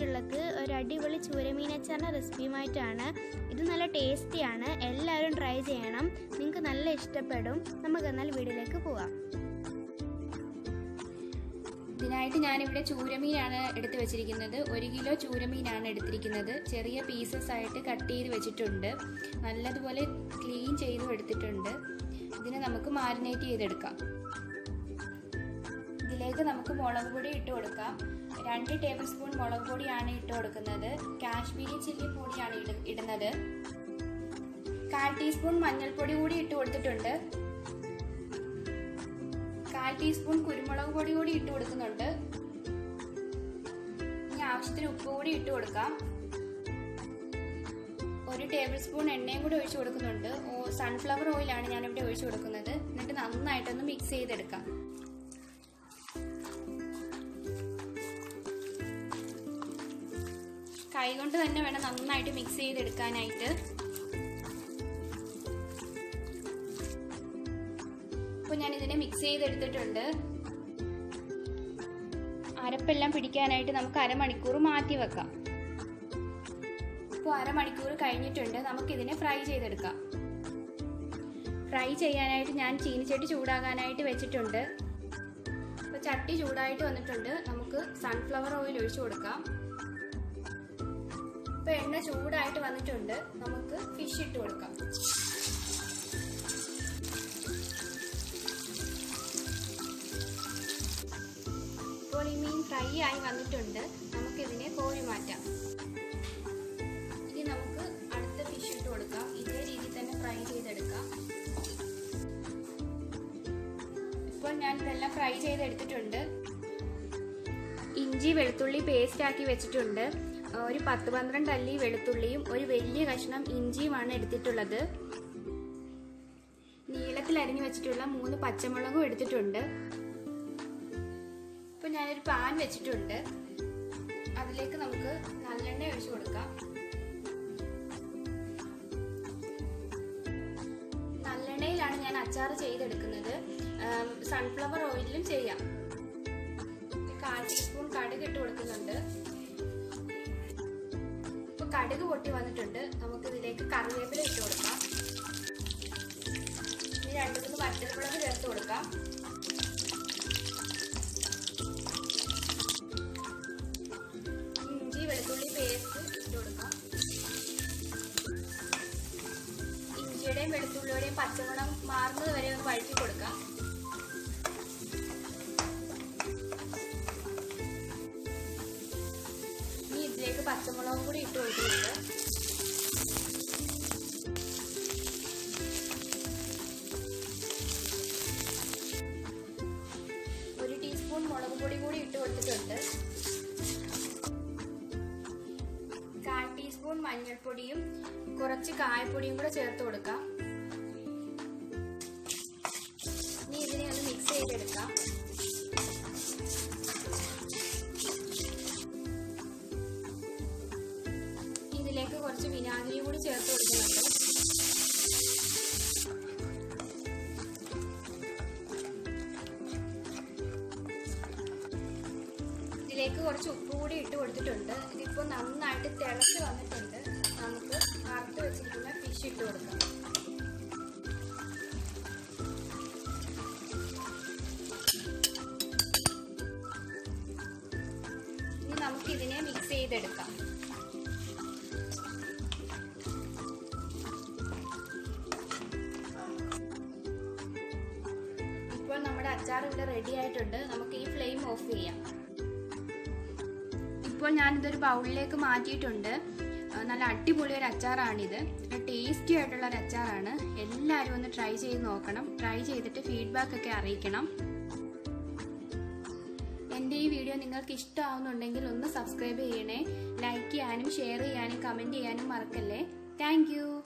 വന്നിട്ടുള്ളത് ഒരു അടിപൊളി ചൂരമീനച്ചാറിൻ്റെ റെസിപ്പിയുമായിട്ടാണ് ഇത് നല്ല ടേസ്റ്റിയാണ് എല്ലാവരും ട്രൈ ചെയ്യണം നിങ്ങൾക്ക് നല്ല ഇഷ്ടപ്പെടും നമുക്ക് എന്നാൽ വീഡിയോയിലേക്ക് പോവാം ഇതിനായിട്ട് ഞാനിവിടെ ചൂരമീനാണ് എടുത്തു വെച്ചിരിക്കുന്നത് ഒരു കിലോ ചൂരമീനാണ് എടുത്തിരിക്കുന്നത് ചെറിയ പീസസ് ആയിട്ട് കട്ട് ചെയ്ത് വെച്ചിട്ടുണ്ട് നല്ലതുപോലെ ക്ലീൻ ചെയ്തും എടുത്തിട്ടുണ്ട് ഇതിനെ നമുക്ക് മാരിനേറ്റ് ചെയ്തെടുക്കാം ഇതിലേക്ക് നമുക്ക് മുളക് പൊടി ഇട്ട് കൊടുക്കാം രണ്ട് ടേബിൾ സ്പൂൺ മുളക് പൊടിയാണ് ഇട്ട് കൊടുക്കുന്നത് കാശ്മീരി ചില്ലി പൊടിയാണ് ഇട- ഇടുന്നത് കാൽ ടീസ്പൂൺ മഞ്ഞൾപ്പൊടി കൂടി ഇട്ട് കൊടുത്തിട്ടുണ്ട് കാൽ ടീസ്പൂൺ കുരുമുളക് പൊടി കൂടി ഇട്ട് കൊടുക്കുന്നുണ്ട് ഇനി ആവശ്യത്തിന് ഉപ്പ് കൂടി ഇട്ട് കൊടുക്കാം ഒരു ടേബിൾ സ്പൂൺ എണ്ണയും കൂടി ഒഴിച്ചു കൊടുക്കുന്നുണ്ട് ഓ സൺഫ്ലവർ ഓയിലാണ് ഞാനിവിടെ ഒഴിച്ചു കൊടുക്കുന്നത് എന്നിട്ട് നന്നായിട്ടൊന്ന് മിക്സ് ചെയ്തെടുക്കാം കൈകൊണ്ട് തന്നെ വേണം നന്നായിട്ട് മിക്സ് ചെയ്തെടുക്കാനായിട്ട് അപ്പോൾ ഞാൻ ഇതിനെ മിക്സ് ചെയ്തെടുത്തിട്ടുണ്ട് അരപ്പെല്ലാം പിടിക്കാനായിട്ട് നമുക്ക് അരമണിക്കൂർ മാറ്റി വെക്കാം ഇപ്പോൾ അരമണിക്കൂർ കഴിഞ്ഞിട്ടുണ്ട് നമുക്കിതിനെ ഫ്രൈ ചെയ്തെടുക്കാം ഫ്രൈ ചെയ്യാനായിട്ട് ഞാൻ ചീനിച്ചട്ടി ചൂടാകാനായിട്ട് വെച്ചിട്ടുണ്ട് അപ്പോൾ ചട്ടി ചൂടായിട്ട് വന്നിട്ടുണ്ട് നമുക്ക് സൺഫ്ലവർ ഓയിൽ ഒഴിച്ചു കൊടുക്കാം ഇപ്പോൾ എണ്ണ ചൂടായിട്ട് വന്നിട്ടുണ്ട് നമുക്ക് ഫിഷ് ഇട്ട് കൊടുക്കാം ഇപ്പോൾ ഈ മീൻ ഫ്രൈ ആയി വന്നിട്ടുണ്ട് നമുക്കിതിനെ കോഴി മാറ്റാം ഇനി നമുക്ക് അടുത്ത ഫിഷ് ഇട്ട് കൊടുക്കാം ഇതേ രീതിയിൽ തന്നെ ഫ്രൈ ചെയ്തെടുക്കാം ഇപ്പോൾ ഞാൻ ഇതെല്ലാം ഫ്രൈ ചെയ്തെടുത്തിട്ടുണ്ട് ഇഞ്ചി വെളുത്തുള്ളി പേസ്റ്റ് ആക്കി വെച്ചിട്ടുണ്ട് ഒരു പത്ത് പന്ത്രണ്ട് അല്ലി വെളുത്തുള്ളിയും ഒരു വലിയ കഷ്ണം ഇഞ്ചിയുമാണ് എടുത്തിട്ടുള്ളത് നീളത്തിൽ അരിഞ്ഞു വെച്ചിട്ടുള്ള മൂന്ന് പച്ചമുളകും എടുത്തിട്ടുണ്ട് ഇപ്പൊ ഞാനൊരു പാൻ വെച്ചിട്ടുണ്ട് അതിലേക്ക് നമുക്ക് നല്ലെണ്ണ ഒഴിച്ചു കൊടുക്കാം നല്ലെണ്ണയിലാണ് ഞാൻ അച്ചാർ ചെയ്തെടുക്കുന്നത് സൺഫ്ലവർ ഓയിലിലും ചെയ്യാം കാൽ ടീസ്പൂൺ കടുക് ഇട്ട് കൊടുക്കുന്നുണ്ട് ഇപ്പൊ കടുക് പൊട്ടി വന്നിട്ടുണ്ട് നമുക്ക് ഇതിലേക്ക് കറിവേപ്പില ഇട്ട് കൊടുക്കാം ഇനി രണ്ടു മൂന്ന് വറ്റൽമുളക് ചേർത്ത് കൊടുക്കാം ഇഞ്ചി വെളുത്തുള്ളി പേസ്റ്റ് ഇട്ട് കൊടുക്കാം ഇഞ്ചിയുടെയും വെളുത്തുള്ളിയുടെയും പച്ചമണം മാറുന്നത് വരെ ഒന്ന് വഴറ്റി കൊടുക്കാം ഇനി ഇതിലേക്ക് പച്ചമുളകും കൂടി ഇട്ട് കൊടുക്കുന്നുണ്ട് ഒരു ടീസ്പൂൺ മുളക് പൊടി കൂടി ഇട്ട് കൊടുത്തിട്ടുണ്ട് കാൽ ടീസ്പൂൺ മഞ്ഞൾപ്പൊടിയും കുറച്ച് കായപ്പൊടിയും കൂടെ ചേർത്ത് കൊടുക്കാം ഇനി ഇതിനെ ഒന്ന് മിക്സ് ചെയ്തെടുക്കാം ഇതിലേക്ക് കുറച്ച് വിനാഗിരി കൂടി ചേർത്ത് കൊടുക്കുന്നുണ്ട് ഇതിലേക്ക് കുറച്ച് ഉപ്പ് കൂടി ഇട്ട് കൊടുത്തിട്ടുണ്ട് ഇതിപ്പോൾ നന്നായിട്ട് തിളച്ച് വന്നിട്ടുണ്ട് നമുക്ക് വറുത്ത് വെച്ചിരിക്കുന്ന ഫിഷ് ഇട്ട് കൊടുക്കാം ഇനി നമുക്ക് ഇതിനെ മിക്സ് ചെയ്തെടുക്കാം ഇപ്പോൾ നമ്മുടെ അച്ചാർ ഇവിടെ റെഡി ആയിട്ടുണ്ട് നമുക്ക് ഈ ഫ്ലെയിം ഓഫ് ചെയ്യാം ഇപ്പോൾ ഞാനിതൊരു ബൗളിലേക്ക് മാറ്റിയിട്ടുണ്ട് ആ, നല്ല അടിപൊളി ഒരു അച്ചാറാണിത് നല്ല ടേസ്റ്റി ആയിട്ടുള്ള ഒരു അച്ചാറാണ് എല്ലാവരും ഒന്ന് ട്രൈ ചെയ്ത് നോക്കണം ട്രൈ ചെയ്തിട്ട് ഫീഡ്ബാക്ക് ഒക്കെ അറിയിക്കണം എൻ്റെ ഈ വീഡിയോ നിങ്ങൾക്ക് ഇഷ്ടമാവുന്നുണ്ടെങ്കിൽ ഒന്ന് സബ്സ്ക്രൈബ് ചെയ്യണേ ലൈക്ക് ചെയ്യാനും ഷെയർ ചെയ്യാനും കമൻറ്റ് ചെയ്യാനും മറക്കല്ലേ താങ്ക്